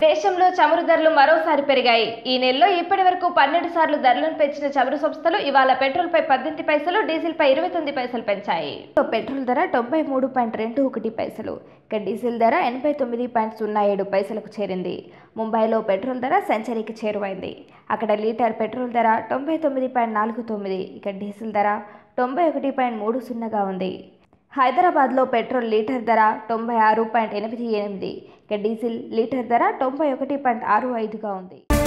దేశంలో చమురు ధరలు మరోసారి పెరిగాయి ఈ నెలలో ఇప్పటి వరకు పన్నెండు సార్లు ధరలను పెంచిన చమురు సంస్థలు ఇవాళ పెట్రోల్ పై పద్దెనిమిది పైసలు డీజిల్ పై ఇరవై తొమ్మిది పైసలు పెంచాయి పెట్రోల్ ధర తొంభై మూడు పాయింట్ రెండు ఒకటి పైసలు ఇక డీజిల్ ధర ఎనభై తొమ్మిది పాయింట్ సున్నా ఏడు పైసలకు చేరింది ముంబైలో పెట్రోల్ ధర సెంచరీకి చేరువైంది అక్కడ లీటర్ పెట్రోల్ ధర తొంభై తొమ్మిది పాయింట్ నాలుగు తొమ్మిది ఇక డీజిల్ ధర తొంభై ఒకటి పాయింట్ మూడు సున్నాగా ఉంది హైదరాబాద్లో పెట్రోల్ లీటర్ ధర తొంభై ఆరు పాయింట్ ఎనిమిది ఎనిమిది ఇక డీజిల్ లీటర్ ధర తొంభై ఒకటి పాయింట్ ఆరు ఐదుగా ఉంది